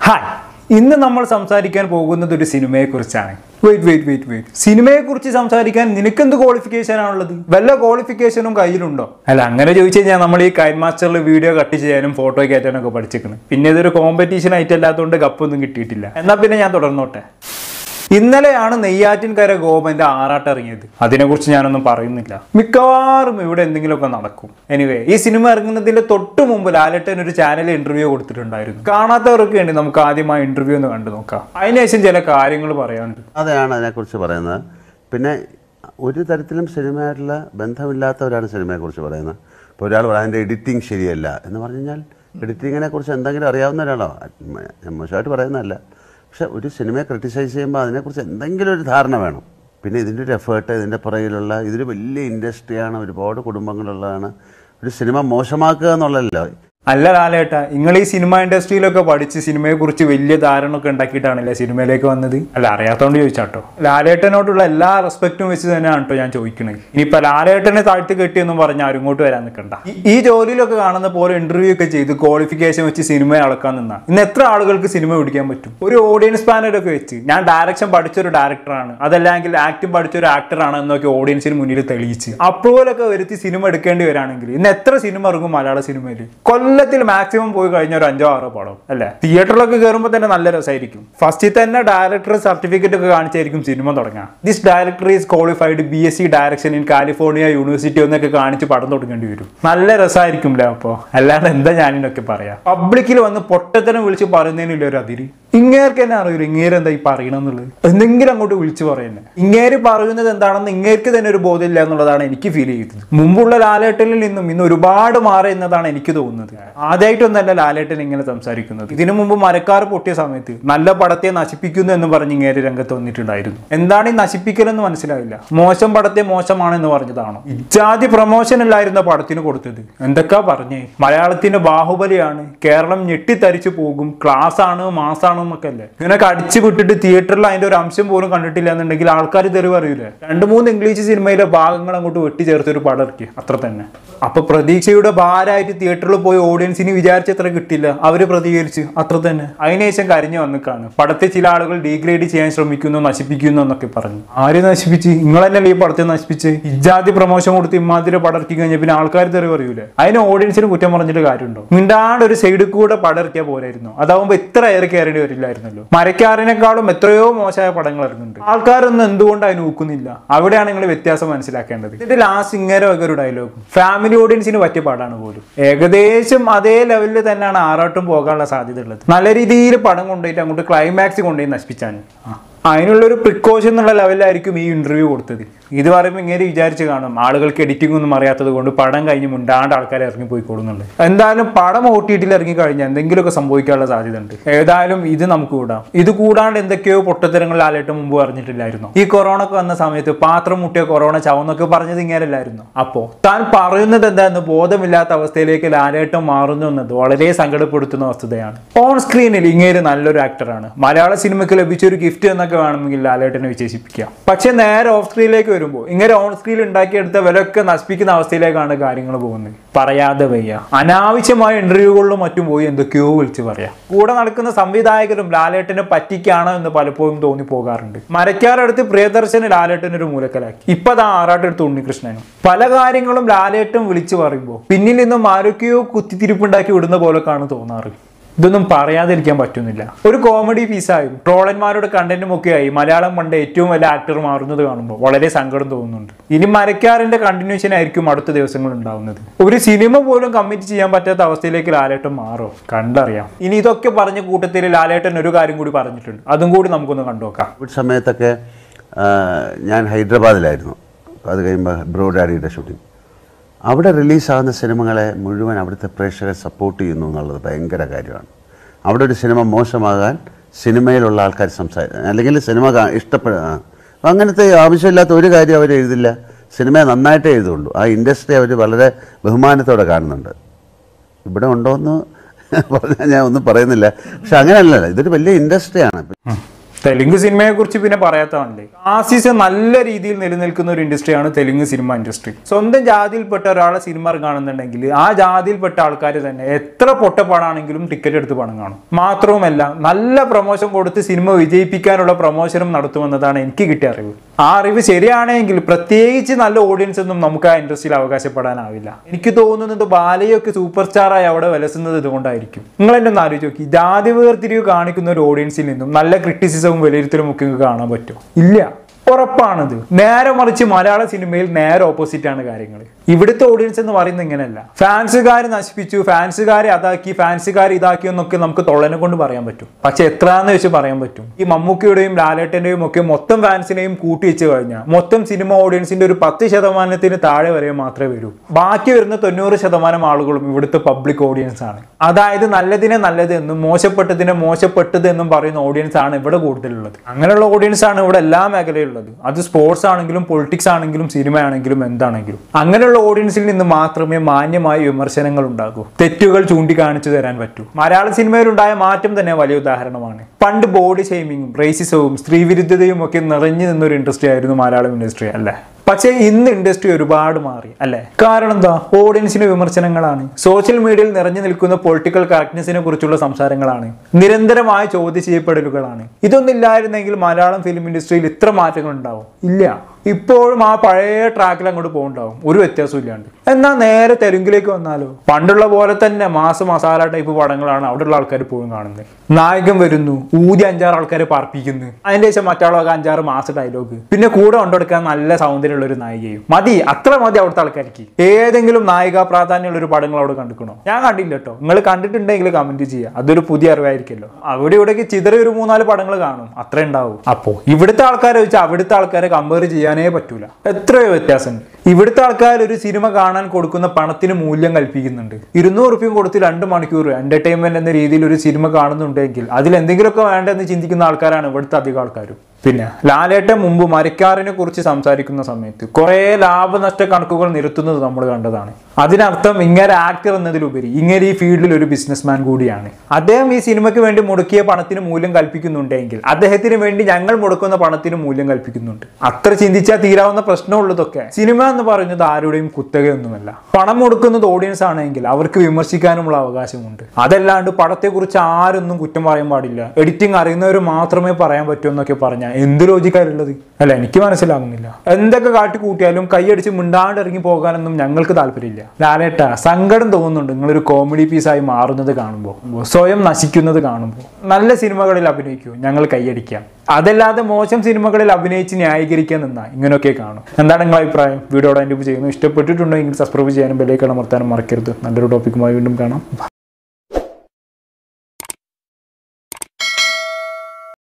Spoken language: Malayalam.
ഹായ് ഇന്ന് നമ്മൾ സംസാരിക്കാൻ പോകുന്നത് ഒരു സിനിമയെ കുറിച്ചാണ് വെയിറ്റ് വെയിറ്റ് വെയിറ്റ് വെയിറ്റ് സിനിമയെ കുറിച്ച് സംസാരിക്കാൻ നിനക്കെന്ത് ക്വാളിഫിക്കേഷൻ ആണുള്ളത് വല്ല ക്വാളിഫിക്കേഷനും കയ്യിലുണ്ടോ അല്ല അങ്ങനെ ചോദിച്ചു കഴിഞ്ഞാൽ നമ്മൾ ഈ കൈൻ മാസ്റ്ററിൽ വീഡിയോ കട്ട് ചെയ്യാനും ഫോട്ടോ കയറ്റാനൊക്കെ പഠിച്ചിരിക്കണം പിന്നെ ഇതൊരു കോമ്പറ്റീഷൻ ആയിട്ട് അല്ലാത്തതുകൊണ്ട് കപ്പൊന്നും കിട്ടിയിട്ടില്ല എന്നാൽ പിന്നെ ഞാൻ തുടർന്നോട്ടെ ഇന്നലെയാണ് നെയ്യാറ്റിൻകര ഗോപന്റെ ആറാട്ട് ഇറങ്ങിയത് അതിനെക്കുറിച്ച് ഞാനൊന്നും പറയുന്നില്ല മിക്കവാറും ഇവിടെ എന്തെങ്കിലുമൊക്കെ നടക്കും എനിവേ ഈ സിനിമ ഇറങ്ങുന്നതിന്റെ തൊട്ട് മുമ്പ് ലാലേട്ടൻ ഒരു ചാനലിൽ ഇന്റർവ്യൂ കൊടുത്തിട്ടുണ്ടായിരുന്നു കാണാത്തവർക്ക് വേണ്ടി നമുക്ക് ആദ്യം ആ ഇന്റർവ്യൂ ഒന്ന് കണ്ടു നോക്കാം അതിനുശേഷം ചില കാര്യങ്ങൾ പറയാനുണ്ട് അതെയാണ് അതിനെക്കുറിച്ച് പറയുന്നത് പിന്നെ ഒരു തരത്തിലും സിനിമയായിട്ടുള്ള ബന്ധമില്ലാത്തവരാണ് സിനിമയെക്കുറിച്ച് പറയുന്നത് ഇപ്പോൾ ഒരാൾ പറയും അതിൻ്റെ എഡിറ്റിംഗ് ശരിയല്ല എന്ന് പറഞ്ഞു കഴിഞ്ഞാൽ എഡിറ്റിങ്ങിനെ കുറിച്ച് എന്തെങ്കിലും അറിയാവുന്ന ഒരാളോ ഞാൻ മോശമായിട്ട് പറയുന്നതല്ല പക്ഷെ ഒരു സിനിമയെ ക്രിട്ടിസൈസ് ചെയ്യുമ്പോൾ അതിനെക്കുറിച്ച് എന്തെങ്കിലും ഒരു ധാരണ വേണം പിന്നെ ഇതിൻ്റെ ഒരു എഫേർട്ട് ഇതിൻ്റെ പുറകിലുള്ള ഇതൊരു വലിയ ഇൻഡസ്ട്രിയാണ് ഒരുപാട് കുടുംബങ്ങളുള്ളതാണ് ഒരു സിനിമ മോശമാക്കുക എന്നുള്ളതല്ലോ അല്ല ലാലേട്ട നിങ്ങൾ ഈ സിനിമ ഇൻഡസ്ട്രിയിലൊക്കെ പഠിച്ച് സിനിമയെ കുറിച്ച് വലിയ ധാരണ ഒക്കെ ഉണ്ടാക്കിയിട്ടാണല്ലേ സിനിമയിലേക്ക് വന്നത് അല്ല അറിയാത്തോണ്ട് ചോദിച്ചാട്ടോ ലാലേട്ടനോടുള്ള എല്ലാ റെസ്പെക്റ്റും വെച്ച് തന്നെയാണ് കേട്ടോ ഞാൻ ചോദിക്കുന്നത് ഇനിയിപ്പോ ലാലേട്ടനെ താഴ്ത്തി കെട്ടിയെന്നും പറഞ്ഞ് ആരും ഇങ്ങോട്ട് വരാൻ നിൽക്കണ്ട ഈ- ഈ ജോലിയിലൊക്കെ കാണുന്ന പോലെ ഇന്റർവ്യൂ ഒക്കെ ചെയ്ത് ക്വാളിഫിക്കേഷൻ വെച്ച് സിനിമ അളക്കാൻ നിന്നാ ഇന്ന് എത്ര ആളുകൾക്ക് സിനിമ പിടിക്കാൻ പറ്റും ഒരു ഓഡിയൻസ് പാനലൊക്കെ വെച്ച് ഞാൻ ഡയറക്ഷൻ പഠിച്ചൊരു ഡയറക്ടറാണ് അതല്ലെങ്കിൽ ആക്ടിങ് പഠിച്ചൊരു ആക്ടറാണ് എന്നൊക്കെ ഓഡിയൻസിന് മുന്നിൽ തെളിയിച്ച് അപ്രൂവലൊക്കെ വരുത്തി സിനിമ എടുക്കേണ്ടി വരാണെങ്കിൽ ഇന്ന് എത്ര സിനിമ ഇറങ്ങും മലയാള സിനിമയിൽ കൊല്ലത്തിൽ മാക്സിമം പോയി കഴിഞ്ഞ ഒരു അഞ്ചോ ആറോ പടം അല്ലേ തിയേറ്ററിലൊക്കെ കയറുമ്പോൾ തന്നെ നല്ല രസമായിരിക്കും ഫസ്റ്റിൽ തന്നെ ഡയറക്ടർ സർട്ടിഫിക്കറ്റ് ഒക്കെ കാണിച്ചായിരിക്കും സിനിമ തുടങ്ങുക this director is qualified B S C direction in California university എന്നൊക്കെ കാണിച്ച് പടം തുടങ്ങേണ്ടി വരും നല്ല രസമായിരിക്കുമല്ലേ അപ്പോൾ അല്ലാതെ എന്താ ഞാനിതൊക്കെ പറയാ പബ്ലിക്കിൽ വന്ന് പൊട്ടത്തരം വിളിച്ച് പറയുന്നതിനില്ല ഒരു അതിര് ഇങ്ങേർക്ക് തന്നെ അറിയില്ല ഇങ്ങേര് എന്താ ഈ പറയണമെന്നുള്ളത് എന്തെങ്കിലും അങ്ങോട്ട് വിളിച്ചു പറയുന്നത് ഇങ്ങേര് പറയുന്നത് എന്താണെന്ന് ഇങ്ങേർക്ക് തന്നെ ഒരു ബോധമില്ല എന്നുള്ളതാണ് എനിക്ക് ഫീൽ ചെയ്തത് മുമ്പുള്ള ലാലേട്ടനിൽ നിന്നും ഇന്ന് ഒരുപാട് മാറി എന്നതാണ് എനിക്ക് തോന്നുന്നത് ആദ്യമായിട്ടൊന്നല്ല ലാലേട്ടൻ ഇങ്ങനെ സംസാരിക്കുന്നത് ഇതിനു മുമ്പ് മരക്കാർ പൊട്ടിയ സമയത്ത് നല്ല പടത്തെ നശിപ്പിക്കുന്നു എന്ന് പറഞ്ഞ് ഇങ്ങേര് രംഗത്ത് വന്നിട്ടുണ്ടായിരുന്നു എന്താണ് ഈ നശിപ്പിക്കലെന്ന് മനസ്സിലായില്ല മോശം പടത്തെ മോശമാണെന്ന് പറഞ്ഞതാണോ ഇജാതി പ്രൊമോഷൻ അല്ലായിരുന്ന പടത്തിന് കൊടുത്തത് എന്തൊക്കെയാ പറഞ്ഞേ മലയാളത്തിന്റെ ബാഹുബലിയാണ് കേരളം ഞെട്ടിത്തരിച്ചു പോകും ക്ലാസ് ആണ് മാസാണ് എന്നൊക്കെ അല്ലേ ഇങ്ങനെ അടിച്ചു വിട്ടിട്ട് തിയേറ്ററിൽ അതിന്റെ ഒരു അംശം പോലും കണ്ടിട്ടില്ല എന്നുണ്ടെങ്കിൽ ആൾക്കാർ തെറിവ് അറിയില്ലേ രണ്ട് മൂന്ന് ഇംഗ്ലീഷ് സിനിമയിലെ ഭാഗങ്ങൾ അങ്ങോട്ട് വെട്ടിച്ചേർത്ത് ഒരു പടം ഇറക്കി അത്ര തന്നെ അപ്പൊ പ്രതീക്ഷയുടെ ഭാരമായിട്ട് തിയേറ്ററിൽ പോയി ഓഡിയൻസിന് വിചാരിച്ചത്ര കിട്ടില്ല അവര് പ്രതികരിച്ച് അത്ര തന്നെ അതിനുശേഷം കരഞ്ഞു വന്നിക്കാണ് പടത്തെ ചില ആളുകൾ ഡീഗ്രേഡ് ചെയ്യാൻ ശ്രമിക്കുന്നു നശിപ്പിക്കുന്നു എന്നൊക്കെ പറഞ്ഞു ആര് നശിപ്പിച്ച് നിങ്ങൾ തന്നെയല്ലേ ഈ പടത്തെ നശിപ്പിച്ച് ഇജാതി പ്രമോഷൻ കൊടുത്ത് ഇമാതിരി പടം ഇറക്കി കഴിഞ്ഞാൽ പിന്നെ ആൾക്കാർ തെറി പറയൂലേ അതിന് ഓഡിയൻസിന് കുറ്റം പറഞ്ഞിട്ട് കാര്യമുണ്ടോ മിണ്ടാണ്ട് ഒരു സൈഡിൽ കൂടെ പടം ഇറക്കിയാൽ പോരായിരുന്നു അതാവുമ്പോ ഇത്ര ഏറെ കയറേണ്ടി വരില്ലായിരുന്നല്ലോ മരക്കാരനേക്കാളും എത്രയോ മോശമായ പടങ്ങൾ ഇറങ്ങുന്നുണ്ട് ആൾക്കാരൊന്നും എന്തുകൊണ്ട് അതിന് നോക്കുന്നില്ല അവിടെയാണ് നിങ്ങൾ വ്യത്യാസം മനസ്സിലാക്കേണ്ടത് ഇതിന്റെ ലാസ്റ്റ് ഇങ്ങനെ ഒക്കെ ഒരു ഡയലോഗ് ഫാമിലി ഓഡിയൻസിന് പറ്റിയ പാടാണ് പോലും ഏകദേശം അതേ ലെവലിൽ തന്നെയാണ് ആറാട്ടും പോകാനുള്ള സാധ്യത ഉള്ളത് നല്ല രീതിയിൽ പടം കൊണ്ടുപോയിട്ട് അങ്ങോട്ട് ക്ലൈമാക്സ് കൊണ്ടുപോയി നശിപ്പിച്ചാണ് അതിനുള്ള ഒരു പ്രിക്കോഷൻ എന്നുള്ള ലെവലിലായിരിക്കും ഈ ഇന്റർവ്യൂ കൊടുത്തത് ഇത് പറയുമ്പോൾ ഇങ്ങനെ വിചാരിച്ച് കാണും ആളുകൾക്ക് എഡിറ്റിംഗ് ഒന്നും അറിയാത്തത് കൊണ്ട് പടം കഴിഞ്ഞ് മുണ്ടാണ്ട് ആൾക്കാർ ഇറങ്ങി പോയിക്കോളുന്നുണ്ട് എന്തായാലും പടം ഒ ടി ടിയിൽ ഇറങ്ങി കഴിഞ്ഞാൽ എന്തെങ്കിലുമൊക്കെ സംഭവിക്കാനുള്ള സാധ്യത ഉണ്ട് ഏതായാലും ഇത് നമുക്ക് കൂടാം ഇത് കൂടാണ്ട് എന്തൊക്കെയോ പൊട്ടത്തരങ്ങൾ ആലായിട്ട് മുമ്പ് പറഞ്ഞിട്ടില്ലായിരുന്നു ഈ കൊറോണ ഒക്കെ വന്ന സമയത്ത് പാത്രം മുട്ടിയ കൊറോണ ചവന്നൊക്കെ പറഞ്ഞത് ഇങ്ങനെയല്ലായിരുന്നു അപ്പോ താൻ പറയുന്നത് എന്താന്ന് ബോധമില്ലാത്ത അവസ്ഥയിലേക്ക് ലാലേട്ടം മാറുന്നു എന്നത് വളരെ സങ്കടപ്പെടുത്തുന്ന വസ്തുതയാണ് ഓൺ സ്ക്രീനിൽ ഇങ്ങേര് നല്ലൊരു ആക്ടറാണ് മലയാള സിനിമയ്ക്ക് ലഭിച്ച ഒരു ഗിഫ്റ്റ് എന്നൊക്കെ വേണമെങ്കിൽ ലാലേട്ടനെ വിശേഷിപ്പിക്കാം പക്ഷെ നേരെ ഓഫ് സ്ക്രീനിലേക്ക് വരുമ്പോൾ ഇങ്ങനെ ഓൺ സ്ക്രീനിൽ ഉണ്ടാക്കിയെടുത്ത വിലയൊക്കെ നശിപ്പിക്കുന്ന അവസ്ഥയിലേക്കാണ് കാര്യങ്ങൾ പോകുന്നത് പറയാതെ വയ്യ അനാവശ്യമായ ഇന്റർവ്യൂകളിലും മറ്റും പോയി എന്തൊക്കെയോ വിളിച്ച് പറയാം കൂടെ നടക്കുന്ന സംവിധായകരും ലാലേട്ടനെ പറ്റിക്കാണോ എന്ന് പലപ്പോഴും തോന്നി പോകാറുണ്ട് മരക്കാരടുത്ത് പ്രിയദർശന് ലാലേട്ടൻ ഒരു മൂലക്കലാക്കി ഇപ്പതാ ആറാട്ടെടുത്ത് ഉണ്ണികൃഷ്ണനും പല കാര്യങ്ങളും ലാലേട്ടൻ വിളിച്ചു പറയുമ്പോൾ പിന്നിൽ നിന്നും ആരൊക്കെയോ കുത്തിത്തിരിപ്പുണ്ടാക്കി വിടുന്ന പോലൊക്കെയാണ് തോന്നാറ് ഇതൊന്നും പറയാതിരിക്കാൻ പറ്റുന്നില്ല ഒരു കോമഡി പീസായും ട്രോളന്മാരുടെ കണ്ടന്റും ഒക്കെ ആയി മലയാളം പണ്ട് ഏറ്റവും വലിയ ആക്ടർ മാറുന്നത് കാണുമ്പോൾ വളരെ സങ്കടം തോന്നുന്നുണ്ട് ഇനി മരക്കാറിന്റെ കണ്ടിന്യൂഷൻ ആയിരിക്കും അടുത്ത ദിവസങ്ങൾ ഉണ്ടാവുന്നത് ഒരു സിനിമ പോലും കമ്മിറ്റ് ചെയ്യാൻ പറ്റാത്ത അവസ്ഥയിലേക്ക് ലാലേട്ടൻ മാറോ കണ്ടറിയാം ഇനി ഇതൊക്കെ പറഞ്ഞ കൂട്ടത്തിൽ ലാലേട്ടൻ ഒരു കാര്യം കൂടി പറഞ്ഞിട്ടുണ്ട് അതും കൂടി നമുക്കൊന്ന് കണ്ടുനോക്കാം കോവിഡ് സമയത്തൊക്കെ ആ, ഞാൻ ഹൈദരാബാദിലായിരുന്നു അത് കഴിയുമ്പോൾ ബ്രോ ഡാഡിയുടെ ഷൂട്ടിംഗ് അവിടെ റിലീസാകുന്ന സിനിമകളെ മുഴുവൻ അവിടുത്തെ പ്രേക്ഷകർ സപ്പോർട്ട് ചെയ്യുന്നു എന്നുള്ളത് ഭയങ്കര കാര്യമാണ് അവിടെ ഒരു സിനിമ മോശമാകാൻ സിനിമയിലുള്ള ആൾക്കാർ സംസാരിക്കും അല്ലെങ്കിൽ സിനിമ കാ- ഇഷ്ടപ്പെടുക ആ. അപ്പം അങ്ങനത്തെ ആവശ്യമില്ലാത്ത ഒരു കാര്യം അവർ എഴുതില്ല സിനിമയെ നന്നായിട്ടേ എഴുതുള്ളൂ ആ ഇൻഡസ്ട്രി അവർ വളരെ ബഹുമാനത്തോടെ കാണുന്നുണ്ട് ഇവിടെ ഉണ്ടോയെന്ന് പറഞ്ഞാൽ ഞാൻ ഒന്നും പറയുന്നില്ല പക്ഷെ അങ്ങനെയല്ലല്ലോ ഇതൊരു വലിയ ഇൻഡസ്ട്രിയാണ് തെലുങ്ക് സിനിമയെ കുറിച്ച് പിന്നെ പറയാത്തതല്ലേ ആസീസ് നല്ല രീതിയിൽ നിലനിൽക്കുന്ന ഒരു ഇൻഡസ്ട്രിയാണ് തെലുങ്ക് സിനിമ ഇൻഡസ്ട്രി സ്വന്തം ജാതിയിൽപ്പെട്ട ഒരാളെ സിനിമ കാണുന്നുണ്ടെങ്കിൽ ആ ജാതിയിൽപ്പെട്ട ആൾക്കാർ തന്നെ എത്ര പൊട്ടപ്പാടാണെങ്കിലും ടിക്കറ്റ് എടുത്ത് പണം കാണും മാത്രവുമല്ല നല്ല പ്രൊമോഷൻ കൊടുത്ത് സിനിമ വിജയിപ്പിക്കാനുള്ള പ്രൊമോഷനും നടത്തുമെന്നതാണ് എനിക്ക് കിട്ടിയ അറിവ് ആ അറിവ് ശരിയാണെങ്കിൽ പ്രത്യേകിച്ച് നല്ല ഓഡിയൻസ് ഒന്നും നമുക്ക് ആ ഇൻഡസ്ട്രിയിൽ അവകാശപ്പെടാനാവില്ല എനിക്ക് തോന്നുന്നത് ബാലയൊക്കെ സൂപ്പർ സ്റ്റാറായി അവിടെ വിലസുന്നത് ഇതുകൊണ്ടായിരിക്കും നിങ്ങൾ എന്നെ ഒന്ന് ആലോചിച്ച് നോക്കി ജാതി വേർതിരിവ് കാണിക്കുന്ന ഒരു ഓഡിയൻസിൽ നിന്നും നല്ല ക്രിറ്റിസിസവും വിലയിരുത്തലും ഒക്കെ നിങ്ങൾക്ക് കാണാൻ പറ്റും ഇല്ല ഉറപ്പാണത് നേരെ മറിച്ച് മലയാള സിനിമയിൽ നേരെ ഓപ്പോസിറ്റ് ആണ് കാര്യങ്ങൾ ഇവിടുത്തെ ഓഡിയൻസ് എന്ന് പറയുന്നത് ഇങ്ങനെയല്ല ഫാൻസുകാർ നശിപ്പിച്ചു ഫാൻസുകാരെ അതാക്കി ഫാൻസുകാർ ഇതാക്കി എന്നൊക്കെ നമുക്ക് തൊള്ളനെ കൊണ്ട് പറയാൻ പറ്റും പക്ഷെ എത്രയാന്ന് വെച്ച് പറയാൻ പറ്റും ഈ മമ്മൂക്കിയുടെയും ലാലേട്ടന്റെയും ഒക്കെ മൊത്തം ഫാൻസിനെയും കൂട്ടി വെച്ച് കഴിഞ്ഞാൽ മൊത്തം സിനിമ ഓഡിയൻസിന്റെ ഒരു പത്ത് ശതമാനത്തിന് താഴെ വരെ മാത്രമേ വരൂ ബാക്കി വരുന്ന തൊണ്ണൂറ് ശതമാനം ആളുകളും ഇവിടുത്തെ പബ്ലിക് ഓഡിയൻസ് ആണ് അതായത് നല്ലതിനെ നല്ലത് എന്നും മോശപ്പെട്ടതിനെ മോശപ്പെട്ടത് എന്നും പറയുന്ന ഓഡിയൻസ് ആണ് ഇവിടെ കൂടുതലുള്ളത് അങ്ങനെയുള്ള ഓഡിയൻസ് ആണ് ഇവിടെ എല്ലാ മേഖലയിലുള്ളത് അത് സ്പോർട്സ് ആണെങ്കിലും പൊളിറ്റിക്സ് ആണെങ്കിലും സിനിമ ആണെങ്കിലും എന്താണെങ്കിലും അങ്ങനെയുള്ള ഓഡിയൻസിൽ നിന്ന് മാത്രമേ മാന്യമായ വിമർശനങ്ങൾ ഉണ്ടാകൂ തെറ്റുകൾ ചൂണ്ടിക്കാണിച്ചു തരാൻ പറ്റൂ മലയാള സിനിമയിലുണ്ടായ മാറ്റം തന്നെ വലിയ ഉദാഹരണമാണ് പണ്ട് ബോഡി ഷെയ്മിങ്ങും റേസിസവും സ്ത്രീവിരുദ്ധതയും ഒക്കെ നിറഞ്ഞു നിന്നൊരു ഇൻഡസ്ട്രി ആയിരുന്നു മലയാളം ഇൻഡസ്ട്രി അല്ലേ പക്ഷേ ഇന്ന് ഇൻഡസ്ട്രി ഒരുപാട് മാറി അല്ലേ കാരണം എന്താ ഓഡിയൻസിന് വിമർശനങ്ങളാണ് സോഷ്യൽ മീഡിയയിൽ നിറഞ്ഞു നിൽക്കുന്ന പൊളിറ്റിക്കൽ കറക്റ്റ്നെസിനെ കുറിച്ചുള്ള സംസാരങ്ങളാണ് നിരന്തരമായ ചോദ്യം ചെയ്യപ്പെടലുകളാണ് ഇതൊന്നും ഇല്ലായിരുന്നെങ്കിൽ മലയാളം ഫിലിം ഇൻഡസ്ട്രിയിൽ ഇത്ര മാറ്റങ്ങൾ ഉണ്ടാവും ഇല്ല ഇപ്പോഴും ആ പഴയ ട്രാക്കിൽ അങ്ങോട്ട് പോകുന്നുണ്ടാവും ഒരു വ്യത്യാസവും ഇല്ലാണ്ട് എന്നാൽ നേരെ തെലുങ്കിലേക്ക് വന്നാലോ പണ്ടുള്ള പോലെ തന്നെ മാസ മസാല ടൈപ്പ് പടങ്ങളാണ് അവിടെയുള്ള ആൾക്കാർ പോലും കാണുന്നത് നായകൻ വരുന്നു ഊതി അഞ്ചാറ് ആൾക്കാരെ പാർപ്പിക്കുന്നു അതിന്റെ ശേഷം മറ്റാളൊക്കെ അഞ്ചാറ് മാസ ഡയലോഗ് പിന്നെ കൂടെ കൊണ്ടെടുക്കാൻ നല്ല സൗന്ദര്യമുള്ള ഒരു നായികയും മതി അത്ര മതി അവിടുത്തെ ആൾക്കാർക്ക് ഏതെങ്കിലും നായിക പ്രാധാന്യമുള്ള ഒരു പടങ്ങൾ അവിടെ കണ്ടിക്കണോ ഞാൻ കണ്ടില്ല കേട്ടോ നിങ്ങൾ കണ്ടിട്ടുണ്ടെങ്കിൽ കമന്റ് ചെയ്യുക അതൊരു പുതിയ അറിവായിരിക്കുമല്ലോ അവിടെ ഇവിടേക്ക് ചിതറി ഒരു മൂന്നാല് പടങ്ങൾ കാണും അത്ര ഉണ്ടാവും അപ്പോ ഇവിടുത്തെ ആൾക്കാരെ വെച്ച് അവിടുത്തെ ആൾക്കാരെ കമ്പയർ ചെയ്യാനേ പറ്റൂല എത്രയോ വ്യത്യാസമുണ്ട് ഇവിടുത്തെ ആൾക്കാർ ഒരു സിനിമ കാണാൻ കൊടുക്കുന്ന പണത്തിന് മൂല്യം കൽപ്പിക്കുന്നുണ്ട് ഇരുന്നൂറ് റുപ്യം കൊടുത്ത് രണ്ട് മണിക്കൂർ എന്റർടൈൻമെന്റ് എന്ന രീതിയിൽ ഒരു സിനിമ കാണുന്നുണ്ടെങ്കിൽ അതിൽ എന്തെങ്കിലുമൊക്കെ വേണ്ടെന്ന് ചിന്തിക്കുന്ന ആൾക്കാരാണ് ഇവിടുത്തെ അധികം ആൾക്കാരും പിന്നെ ലാലേട്ടൻ മുമ്പ് മരക്കാറിനെ കുറിച്ച് സംസാരിക്കുന്ന സമയത്ത് കുറെ ലാഭനഷ്ട കണക്കുകൾ നിരത്തുന്നത് നമ്മൾ കണ്ടതാണ് അതിനർത്ഥം ഇങ്ങനെ ആക്ടർ എന്നതിലുപരി ഇങ്ങനെ ഈ ഫീൽഡിൽ ഒരു ബിസിനസ്മാൻ കൂടിയാണ് അദ്ദേഹം ഈ സിനിമയ്ക്ക് വേണ്ടി മുടക്കിയ പണത്തിന് മൂല്യം കൽപ്പിക്കുന്നുണ്ടെങ്കിൽ അദ്ദേഹത്തിന് വേണ്ടി ഞങ്ങൾ മുടക്കുന്ന പണത്തിന് മൂല്യം കൽപ്പിക്കുന്നുണ്ട് അത്ര ചിന്തിച്ചാൽ തീരാവുന്ന പ്രശ്നമുള്ളതൊക്കെ സിനിമ എന്ന് പറയുന്നത് ആരുടെയും കുത്തകയൊന്നുമല്ല പണം മുടക്കുന്നത് ഓഡിയൻസ് ആണെങ്കിൽ അവർക്ക് വിമർശിക്കാനുമുള്ള അവകാശമുണ്ട് അതല്ലാണ്ട് പടത്തെക്കുറിച്ച് ആരൊന്നും കുറ്റം പറയാൻ പാടില്ല എഡിറ്റിംഗ് അറിയുന്നവർ മാത്രമേ പറയാൻ പറ്റൂ എന്നൊക്കെ പറഞ്ഞാൽ എന്ത് ലോജിക്കാരുള്ളത് അല്ല എനിക്ക് മനസ്സിലാകുന്നില്ല എന്തൊക്കെ കാട്ടി കൂട്ടിയാലും കൈയടിച്ച് മിണ്ടാണ്ട് ഇറങ്ങി പോകാനൊന്നും ഞങ്ങൾക്ക് താല്പര്യമില്ല ലാലേട്ട സങ്കടം തോന്നുന്നുണ്ട് നിങ്ങളൊരു കോമഡി പീസായി മാറുന്നത് കാണുമ്പോൾ സ്വയം നശിക്കുന്നത് കാണുമ്പോൾ നല്ല സിനിമകളിൽ അഭിനയിക്കൂ ഞങ്ങൾ കൈയടിക്കാം അതല്ലാതെ മോശം സിനിമകളിൽ അഭിനയിച്ച് ന്യായീകരിക്കാൻ നിന്നാ ഇങ്ങനെയൊക്കെ കാണും എന്താണ് നിങ്ങളുടെ അഭിപ്രായം വീഡിയോടെ എൻ്റെ ചെയ്യുന്നു ഇഷ്ടപ്പെട്ടിട്ടുണ്ടെങ്കിൽ സബ്സ്ക്രൈബ് ചെയ്യാനും ബെല്ലേക്ക് അമർത്താനും മറക്കരുത് നല്ലൊരു ടോപ്പിക്കുമായി വീണ്ടും കാണാം